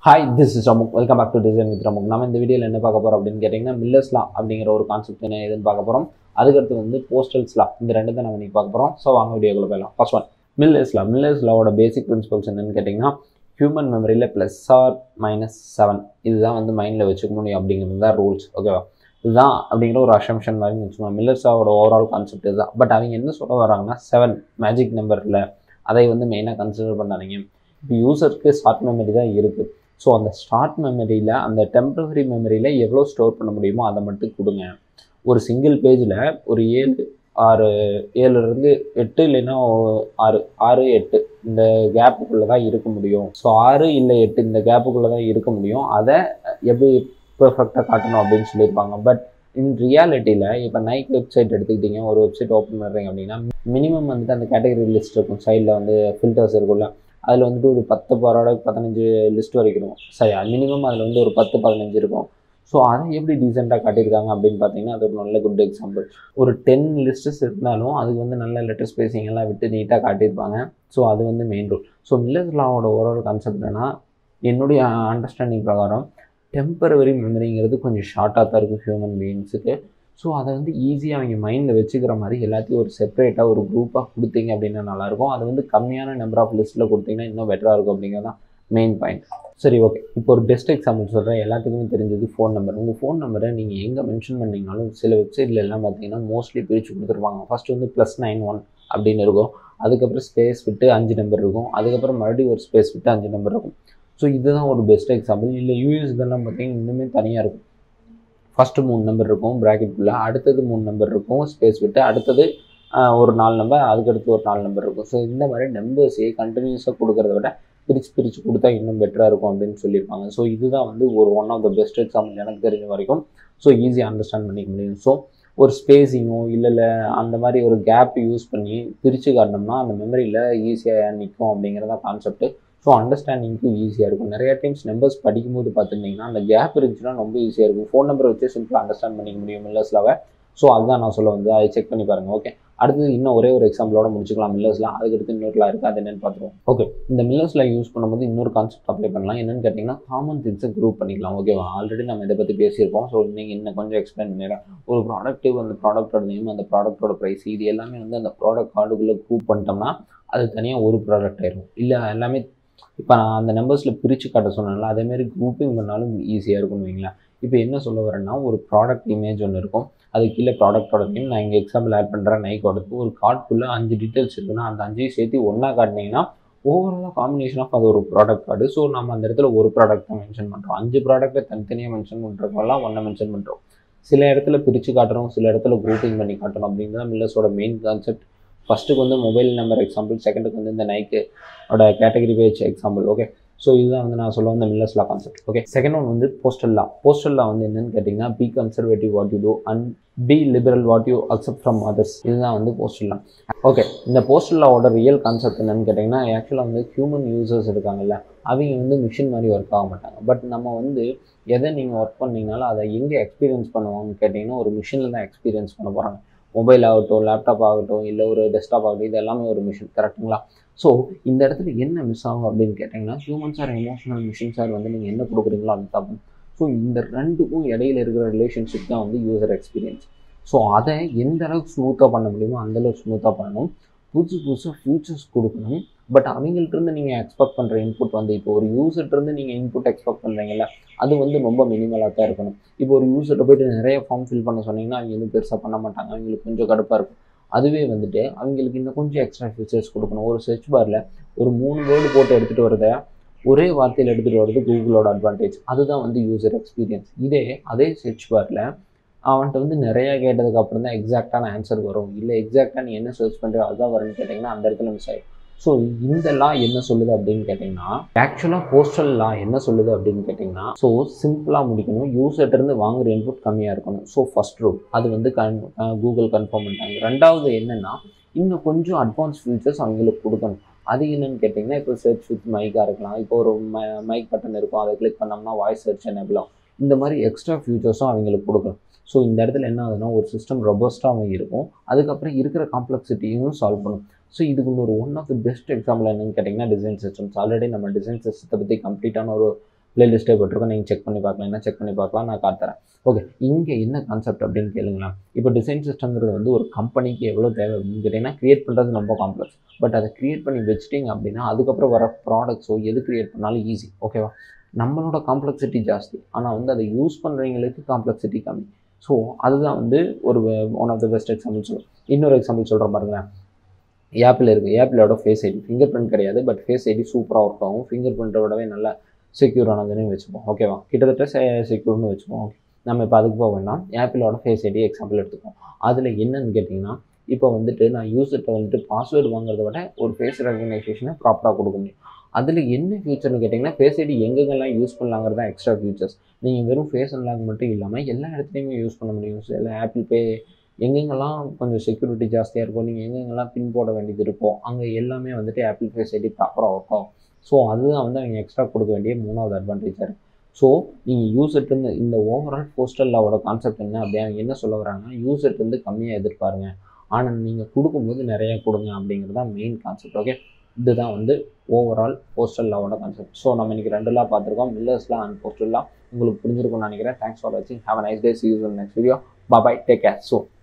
hi this is Ramuk welcome back to design with Ramuk நம்ம இந்த வீடியோவில் என்ன பார்க்க போகிறோம் அப்படின்னு கேட்டிங்கன்னா மில்லர்ஸ் லா அப்படிங்கிற ஒரு கான்செப்ட் என்ன ஏதுன்னு பார்க்க போகிறோம் அதுக்கடுத்து வந்து போஸ்டல்ஸ் லா இந்த ரெண்டு தான் நம்ம இன்னைக்கு பார்க்க போகிறோம் ஸோ வாங்க வீடியோக்குள்ள போயிடலாம் first one Miller's law Miller's லாவோட பேசிக் பிரின்சிபல்ஸ் என்னன்னு கேட்டிங்கன்னா ஹியூமன் மெமரியில் ப்ளஸ் ஆர் மைனஸ் செவன் இதுதான் வந்து மைண்டில் வச்சுக்க முடியும் அப்படிங்கிறது தான் ரூல்ஸ் ஓகேவா இதுதான் அப்படிங்கிற ஒரு அசம்ஷன் மாதிரி வச்சுக்கோங்க மில்லர்ஸாவோட ஓவரால் கான்செப்ட் இதுதான் பட் அவங்க என்ன சொல்ல வராங்கன்னா செவன் மேஜிக் நம்பரில் அதை வந்து மெயினாக கன்சிடர் பண்ணாதீங்க இப்போ யூசருக்கு ஷார்ட் மெமரி தான் இருக்குது ஸோ அந்த ஸ்டார்ட் மெமரியில் அந்த டெம்பரவரி மெமரியில் எவ்வளோ ஸ்டோர் பண்ண முடியுமோ அதை மட்டும் கொடுங்க ஒரு சிங்கிள் பேஜில் ஒரு ஏழு ஆறு ஏழுலேருந்து எட்டு இல்லைன்னா ஆறு ஆறு எட்டு இந்த கேப்புக்குள்ளே தான் இருக்க முடியும் ஸோ ஆறு இல்லை எட்டு இந்த கேப்புக்குள்ளே தான் இருக்க முடியும் அதை எப்படி பெர்ஃபெக்டாக காட்டணும் அப்படின்னு சொல்லியிருப்பாங்க பட் இன் ரியாலிட்டியில் இப்போ நைக் வெப்சைட் எடுத்துக்கிட்டிங்க ஒரு வெப்சைட் ஓப்பன் பண்ணுறீங்க அப்படின்னா மினிமம் வந்துட்டு அந்த கேட்டகரி லிஸ்ட் இருக்கும் சைடில் வந்து ஃபில்டர்ஸ் இருக்கும்ல அதில் வந்துட்டு ஒரு பத்து ப்ராடக்ட் பதினஞ்சு லிஸ்ட் வரைக்கும் இருக்கும் சரி மினிமம் அதில் வந்து ஒரு பத்து பதினஞ்சு இருக்கும் ஸோ அதை எப்படி டீசெண்டாக காட்டியிருக்காங்க அப்படின்னு பார்த்தீங்கன்னா அது ஒரு நல்ல குட் எக்ஸாம்பிள் ஒரு டென் லிஸ்டஸ் இருந்தாலும் அதுக்கு வந்து நல்ல லெட்டர் ஸ்பேசிங் எல்லாம் விட்டு நீட்டாக காட்டியிருப்பாங்க ஸோ அது வந்து மெயின் ரூல் ஸோ மில்லர்ஸ் லாவோட ஓவரால் கான்செப்ட் என்னன்னா என்னுடைய அண்டர்ஸ்டாண்டிங் பிரகாரம் டெம்பரவரி மெமரிங்கிறது கொஞ்சம் ஷார்ட்டாக தான் இருக்கும் ஹியூமன் பீயிங்ஸுக்கு ஸோ அதை வந்து ஈஸியாக அவங்க மைண்டில் வச்சுக்கிற மாதிரி எல்லாத்தையும் ஒரு செப்பரேட்டாக ஒரு குரூப்பாக கொடுத்தீங்க அப்படின்னா நல்லாயிருக்கும் அது வந்து கம்மியான நம்பர் ஆஃப் லிஸ்ட்டில் கொடுத்தீங்கன்னா இன்னும் பெட்டராக இருக்கும் அப்படிங்கிறது தான் மெயின் பாயிண்ட் சரி ஓகே இப்போ ஒரு பெஸ்ட் எக்ஸாம்பிள் சொல்கிறேன் எல்லாத்துக்குமே தெரிஞ்சது ஃபோன் நம்பர் உங்கள் ஃபோன் நம்பரை நீங்கள் எங்கே மென்ஷன் பண்ணீங்கனாலும் சில வெப்சைட்ல எல்லாம் பார்த்தீங்கன்னா மோஸ்ட்லி பிரித்து கொடுத்துருப்பாங்க ஃபஸ்ட்டு வந்து ப்ளஸ் நைன் ஒன் அப்படின்னு இருக்கும் அதுக்கப்புறம் ஸ்பேஸ் விட்டு அஞ்சு நம்பர் இருக்கும் அதுக்கப்புறம் மறுபடியும் ஒரு ஸ்பேஸ் விட்டு அஞ்சு நம்பர் இருக்கும் ஸோ இதுதான் ஒரு பெஸ்ட் எக்ஸாம்பிள் இல்லை யூஎஸ் இதெல்லாம் பார்த்தீங்கன்னா இன்னுமே தனியாக இருக்கும் ஃபஸ்ட்டு மூணு நம்பர் இருக்கும் ப்ராக்கெட்டுக்குள்ளே அடுத்தது மூணு நம்பர் இருக்கும் ஸ்பேஸ் விட்டு அடுத்தது ஒரு நாலு நம்பர் அதுக்கடுத்து ஒரு நாலு நம்பர் இருக்கும் ஸோ இந்த மாதிரி நம்பர்ஸே கண்டினியூஸாக கொடுக்குறத விட பிரித்து பிரித்து கொடுத்தா இன்னும் பெட்டராக இருக்கும் அப்படின்னு சொல்லியிருப்பாங்க ஸோ இதுதான் வந்து ஒரு one of the best example எனக்கு தெரிஞ்ச வரைக்கும் ஸோ ஈஸியாக அண்டர்ஸ்டாண்ட் பண்ணிக்க முடியும் ஸோ ஒரு ஸ்பேஸிங்கோ இல்லை இல்லை அந்த மாதிரி ஒரு கேப் யூஸ் பண்ணி பிரித்து காட்டினோம்னா அந்த மெமரியில் ஈஸியாக நிற்கும் அப்படிங்கிறதான் கான்செப்ட்டு ஸோ அண்டர்ஸ்டாண்டிங்க்கும் ஈஸியாக இருக்கும் நிறைய டைம்ஸ் நம்பர்ஸ் படிக்கும்போது பார்த்துருந்தீங்கன்னா அந்த கேப் இருந்துச்சுன்னா ரொம்ப ஈஸியாக இருக்கும் ஃபோன் நம்பரை வச்சு சிம்பிளாக அண்டர்ஸ்டாண்ட் பண்ணிக்க முடியும் மில்லர்ஸ்லாவை ஸோ அதுதான் நான் சொல்ல வந்து அதை செக் பண்ணி பாருங்கள் ஓகே அடுத்தது இன்னும் ஒரே ஒரு எக்ஸாம்பிளோட முடிச்சுக்கலாம் மில்லர்ஸ்லாம் அதுக்கடுத்து இன்னொருலாம் இருக்குது அது என்னென்னு பார்த்துருவோம் ஓகே இந்த மில்லர்ஸில் யூஸ் பண்ணும்போது இன்னொரு கான்செப்ட் அப்ளை பண்ணலாம் என்னென்னு கேட்டிங்கன்னா காமன் திங்ஸை குரூப் பண்ணிக்கலாம் ஓகேவா ஆல்ரெடி நம்ம இதை பற்றி பேசியிருப்போம் ஸோ நீங்கள் இன்னும் கொஞ்சம் எக்ஸ்பிளைன் பண்ணிடுறேன் ஒரு ப்ராடக்ட்டு அந்த ப்ராடக்ட்டோட நேம் அந்த ப்ராடக்ட்டோட ப்ரைஸ் இது எல்லாமே வந்து அந்த ப்ராடக்ட் கார்டுக்குள்ளே குரூப் பண்ணிட்டோம்னா அது தனியாக ஒரு ப்ராடக்ட் ஆயிரும் இல்லை எல்லாமே இப்போ நான் அந்த நம்பர்ஸில் பிரித்து காட்ட சொன்னேன்ல அதேமாரி குரூப்பிங் பண்ணாலும் ஈஸியாக இருக்கும்னு வைங்களேன் இப்போ என்ன சொல்ல வரேன்னா ஒரு ப்ராடக்ட் இமேஜ் ஒன்று இருக்கும் அது கீழே ப்ராடக்ட்டோட நேம் நான் இங்கே எக்ஸாம்பிள் ஆட் பண்ணுறேன் நைக்கோடது ஒரு கார்டுக்குள்ளே அஞ்சு டீட்டெயில்ஸ் இருக்குன்னா அந்த அஞ்சையும் சேர்த்து ஒன்றா காட்டினீங்கன்னா ஓவராலாக காம்பினேஷன் ஆஃப் அது ஒரு ப்ராடக்ட் கார்டு ஸோ நம்ம அந்த இடத்துல ஒரு ப்ராடக்ட் தான் மென்ஷன் பண்ணுறோம் அஞ்சு ப்ராடக்ட்டை தனித்தனியாக மென்ஷன் பண்ணுறப்பெல்லாம் ஒன்றை மென்ஷன் பண்ணுறோம் சில இடத்துல பிரித்து காட்டுறோம் சில இடத்துல குரூப்பிங் பண்ணி காட்டணும் அப்படிங்கிறது மில்லர்ஸோட மெயின் கான்செப்ட் ஃபஸ்ட்டுக்கு வந்து மொபைல் நம்பர் எக்ஸாம்பிள் செகண்டுக்கு வந்து இந்த நைக்கு ஓட category page example okay so இதுதான் வந்து நான் சொல்ல வந்த Miller's law concept okay second one வந்து போஸ்டல் லா போஸ்டல் லா வந்து என்னன்னு கேட்டிங்கன்னா be conservative what you do and be liberal what you accept from others இதுதான் வந்து போஸ்டல் லா ஓகே இந்த போஸ்டல் லாவோட ரியல் கான்செப்ட் என்னன்னு கேட்டிங்கன்னா ஆக்சுவலாக வந்து ஹியூமன் யூசர்ஸ் இருக்காங்கல்ல அவங்க வந்து மிஷின் மாதிரி ஒர்க் ஆக மாட்டாங்க பட் நம்ம வந்து எதை நீங்கள் ஒர்க் பண்ணீங்கனாலும் அதை எங்கே எக்ஸ்பீரியன்ஸ் பண்ணுவாங்கன்னு கேட்டிங்கன்னா ஒரு மிஷினில் தான் எக்ஸ்பீரியன்ஸ் பண்ண போகிறாங்க மொபைல் ஆகட்டும் லேப்டாப் ஆகட்டும் இல்லை ஒரு டெஸ்க்டாப் ஆகட்டும் இது எல்லாமே ஒரு மிஷின் கரெக்டுங்களா ஸோ இந்த இடத்துல என்ன மிஸ் ஆகும் அப்படின்னு கேட்டிங்கன்னா humans are emotional machines are வந்து நீங்கள் என்ன கொடுக்குறீங்களோ அது தப்பு ஸோ இந்த ரெண்டுக்கும் இடையில இருக்கிற ரிலேஷன்ஷிப் தான் வந்து யூசர் எக்ஸ்பீரியன்ஸ் ஸோ அதை எந்த அளவுக்கு ஸ்மூத்தாக பண்ண முடியுமோ அந்தளவுக்கு ஸ்மூத்தாக பண்ணணும் புதுசு புதுசாக ஃபியூச்சர்ஸ் கொடுக்கணும் பட் அவங்கள்ட்ட நீங்கள் எக்ஸ்பெக்ட் பண்ணுற இன்புட் வந்து இப்போ ஒரு யூசர்கிட்டருந்து நீங்கள் இன்புட் எக்ஸ்பெக்ட் பண்ணுறீங்கல்ல அது வந்து ரொம்ப மினிமலாக தான் இருக்கணும் இப்போ ஒரு யூசர்கிட்ட போயிட்டு நிறைய ஃபார்ம் ஃபில் பண்ண சொன்னீங்கன்னா அவங்க எதுவும் பெருசாக பண்ண மாட்டாங்க அவங்களுக்கு கொஞ்சம் கடுப்பாக இருக்கும் அதுவே வந்துட்டு அவங்களுக்கு இன்னும் கொஞ்சம் எக்ஸ்ட்ரா ஃபீச்சர்ஸ் கொடுக்கணும் ஒரு சர்ச் பாரில் ஒரு மூணு வேர்டு போட்டு எடுத்துகிட்டு வரத ஒரே வார்த்தையில் எடுத்துகிட்டு வர்றது கூகுளோட அட்வான்டேஜ் அதுதான் வந்து யூசர் எக்ஸ்பீரியன்ஸ் இதே அதே சர்ச் பாரில் அவன்கிட்ட வந்து நிறையா கேட்டதுக்கு அப்புறம் தான் எக்ஸாக்டான ஆன்சர் வரும் இல்லை எக்ஸாக்டாக நீ என்ன சர்ச் பண்ணுறியோ அதுதான் வரும்னு கேட்டிங்கன்னா அந்த இடத்துல மிஸ் ஆகிடும் ஸோ இந்த லா என்ன சொல்லுது அப்படின்னு கேட்டிங்கன்னா ஆக்சுவலாக போஸ்டல் லா என்ன சொல்லுது அப்படின்னு கேட்டிங்கன்னா ஸோ சிம்பிளாக முடிக்கணும் யூசர்கிட்டருந்து வாங்குற இன்புட் கம்மியாக இருக்கணும் ஸோ ஃபஸ்ட் ரூல் அது வந்து கன் கூகுள் கன்ஃபார்ம் பண்ணிட்டாங்க ரெண்டாவது என்னென்னா இன்னும் கொஞ்சம் அட்வான்ஸ் ஃபீச்சர்ஸ் அவங்களுக்கு கொடுக்கணும் அது என்னன்னு கேட்டிங்கன்னா இப்போ சர்ச் வித் மைக்காக இருக்கலாம் இப்போ ஒரு மைக் பட்டன் இருக்கும் அதை கிளிக் பண்ணோம்னா வாய்ஸ் சர்ச் எனபிள் ஆகும் இந்த மாதிரி எக்ஸ்ட்ரா ஃபியூச்சர்ஸும் அவங்களுக்கு கொடுக்கணும் ஸோ இந்த இடத்துல என்ன ஆகுதுன்னா ஒரு சிஸ்டம் ரொபஸ்ட்டாகவும் இருக்கும் அதுக்கப்புறம் இருக்கிற காம்ப்ளெக்சிட்டியும் சால்வ் பண்ணும் ஸோ இதுக்கு ஒரு one of the best example என்னன்னு கேட்டிங்கன்னா டிசைன் சிஸ்டம்ஸ் ஆல்ரெடி நம்ம டிசைன் சிஸ்டத்தை பற்றி கம்ப்ளீட்டான ஒரு பிளேலிஸ்ட்டே போட்டிருக்கோம் நீங்கள் செக் பண்ணி பார்க்கலாம் என்ன செக் பண்ணி பார்க்கலாம் நான் காட்டுறேன் ஓகே இங்கே என்ன கான்செப்ட் அப்படின்னு கேளுங்களேன் இப்போ டிசைன் சிஸ்டம்ங்கிறது வந்து ஒரு கம்பெனிக்கு எவ்வளோ தேவை அப்படின்னு கேட்டிங்கன்னா க்ரியேட் பண்ணுறது ரொம்ப காம்ப்ளெக்ஸ் பட் அதை க்ரியேட் பண்ணி வச்சிட்டிங்க அப்படின்னா அதுக்கப்புறம் வர ப்ராடக்ட்ஸோ எது க்ரியேட் பண்ணாலும் ஈஸி ஓகேவா நம்மளோட காம்ப்ளெக்சிட்டி ஜாஸ்தி ஆனால் வந்து அதை யூஸ் பண்ணுறவங்களுக்கு காம்ப்ளெக்சிட்டி கம்மி ஸோ அதுதான் வந்து ஒரு one of the best example சொல்லுவோம் இன்னொரு எக்ஸாம்பிள் சொல்கிற பாருங்களேன் ஆப்பிள் இருக்குது ஆப்பிளோட ஃபேஸ் ஐடி ஃபிங்கர் பிரிண்ட் கிடையாது பட் ஃபேஸ் ஐடி சூப்பராக ஒர்க் ஆகும் ஃபிங்கர் பிரிண்ட்டை விடவே நல்லா செக்யூர் ஆனதுன்னு வச்சுப்போம் ஓகேவா கிட்டத்தட்ட செக்யூர்னு வச்சுப்போம் ஓகே நம்ம இப்போ அதுக்கு போக வேண்டாம் ஆப்பிளோட ஃபேஸ் ஐடி எக்ஸாம்பிள் எடுத்துப்போம் அதில் என்னன்னு கேட்டிங்கன்னா இப்போ வந்துட்டு நான் யூசர்கிட்ட வந்துட்டு பாஸ்வேர்டு வாங்குறத விட ஒரு ஃபேஸ் ரெகனைசேஷனை ப்ராப்பராக கொடுக்க முடியும் அதில் என்ன ஃபியூச்சர்னு கேட்டிங்கன்னா ஃபேஸ் ஐடி எங்கெங்கெல்லாம் யூஸ் பண்ணலாங்கிறது தான் எக்ஸ்ட்ரா ஃபியூச்சர்ஸ் நீங்கள் வெறும் ஃபேஸ் அன்லாக் மட்டும் இல்லாமல் எல்லா இடத்துலையுமே யூஸ் பண்ண முடியும் ஸோ எல்லா ஆப்பிள் பே எங்கெங்கெல்லாம் கொஞ்சம் செக்யூரிட்டி ஜாஸ்தியாக இருக்கும் நீங்கள் எங்கெங்கெல்லாம் பின் போட வேண்டியது இருக்கோ அங்கே எல்லாமே வந்துட்டு ஆப்பிள் ஃபேஸ் ஐடி ப்ராப்பராக ஒர்க் ஆகும் ஸோ அதுதான் வந்து அவங்க எக்ஸ்ட்ரா கொடுக்க வேண்டிய மூணாவது அட்வான்டேஜாக இருக்குது ஸோ நீங்கள் யூசர்ட்டு இந்த ஓவரால் போஸ்டல் லாவோட கான்செப்ட் என்ன அப்படி அவங்க என்ன சொல்ல வராங்கன்னா யூசர்ட்டு வந்து கம்மியாக எதிர்பாருங்க ஆனால் நீங்கள் கொடுக்கும்போது நிறையா கொடுங்க அப்படிங்கிறது தான் மெயின் கான்செப்ட் ஓகே இதுதான் வந்து ஓவரால் போஸ்டல் லாவோட கான்செப்ட் ஸோ நம்ம இன்றைக்கி ரெண்டு லா பார்த்துருக்கோம் மில்லர்ஸ்லாம் அண்ட் போஸ்டல் லா உங்களுக்கு புரிஞ்சிருக்கும்னு நினைக்கிறேன் தேங்க்ஸ் ஃபார் வாட்சிங் have a nice day see yous next video bye take care so